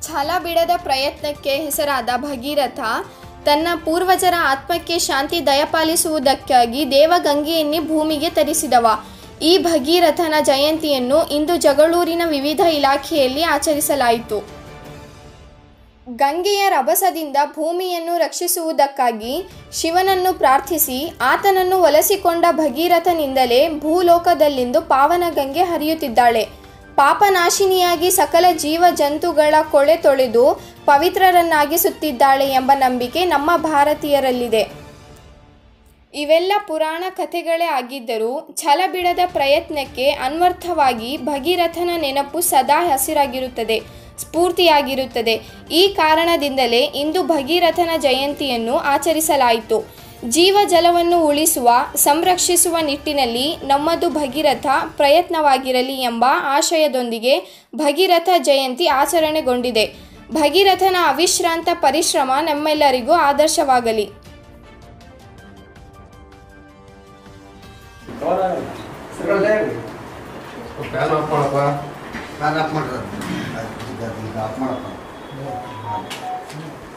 ಛಲ ಬಿಡದ ಪ್ರಯತ್ನಕ್ಕೆ ಹೆಸರಾದ ಭಗೀರಥ ತನ್ನ ಪೂರ್ವಜರ ಆತ್ಮಕ್ಕೆ ಶಾಂತಿ ದಯಪಾಲಿಸುವುದಕ್ಕಾಗಿ ದೇವಗಂಗೆಯನ್ನೇ ಭೂಮಿಗೆ ತರಿಸಿದವ ಈ ಭಗೀರಥನ ಜಯಂತಿಯನ್ನು ಇಂದು ಜಗಳೂರಿನ ವಿವಿಧ ಇಲಾಖೆಯಲ್ಲಿ ಆಚರಿಸಲಾಯಿತು ಗಂಗೆಯ ರಭಸದಿಂದ ಭೂಮಿಯನ್ನು ರಕ್ಷಿಸುವುದಕ್ಕಾಗಿ ಶಿವನನ್ನು ಪ್ರಾರ್ಥಿಸಿ ಆತನನ್ನು ಒಲಿಸಿಕೊಂಡ ಭಗೀರಥನಿಂದಲೇ ಭೂಲೋಕದಲ್ಲಿಂದು ಪಾವನ ಗಂಗೆ ಹರಿಯುತ್ತಿದ್ದಾಳೆ ಪಾಪನಾಶಿನಿಯಾಗಿ ಸಕಲ ಜೀವ ಜಂತುಗಳ ಕೊಳೆ ತೊಳೆದು ಪವಿತ್ರರನ್ನಾಗಿಸುತ್ತಿದ್ದಾಳೆ ಎಂಬ ನಂಬಿಕೆ ನಮ್ಮ ಭಾರತೀಯರಲ್ಲಿದೆ ಇವೆಲ್ಲ ಪುರಾಣ ಕಥೆಗಳೇ ಆಗಿದ್ದರೂ ಛಲ ಬಿಡದ ಪ್ರಯತ್ನಕ್ಕೆ ಅನ್ವರ್ಥವಾಗಿ ಭಗೀರಥನ ನೆನಪು ಸದಾ ಹಸಿರಾಗಿರುತ್ತದೆ ಸ್ಫೂರ್ತಿಯಾಗಿರುತ್ತದೆ ಈ ಕಾರಣದಿಂದಲೇ ಇಂದು ಭಗೀರಥನ ಜಯಂತಿಯನ್ನು ಆಚರಿಸಲಾಯಿತು ಜೀವ ಜಲವನ್ನು ಉಳಿಸುವ ಸಂರಕ್ಷಿಸುವ ನಿಟ್ಟಿನಲ್ಲಿ ನಮ್ಮದು ಭಗೀರಥ ಪ್ರಯತ್ನವಾಗಿರಲಿ ಎಂಬ ಆಶಯದೊಂದಿಗೆ ಭಗೀರಥ ಜಯಂತಿ ಆಚರಣೆಗೊಂಡಿದೆ ಭಗೀರಥನ ಅವಿಶ್ರಾಂತ ಪರಿಶ್ರಮ ನಮ್ಮೆಲ್ಲರಿಗೂ ಆದರ್ಶವಾಗಲಿ ಫ್ಯಾನ್ ಆಫ್ ಮಾಡಪ್ಪ ಫ್ಯಾನ್ ಆಫ್ ಮಾಡ್ರಿ ಈಗ ಆಫ್ ಮಾಡಪ್ಪ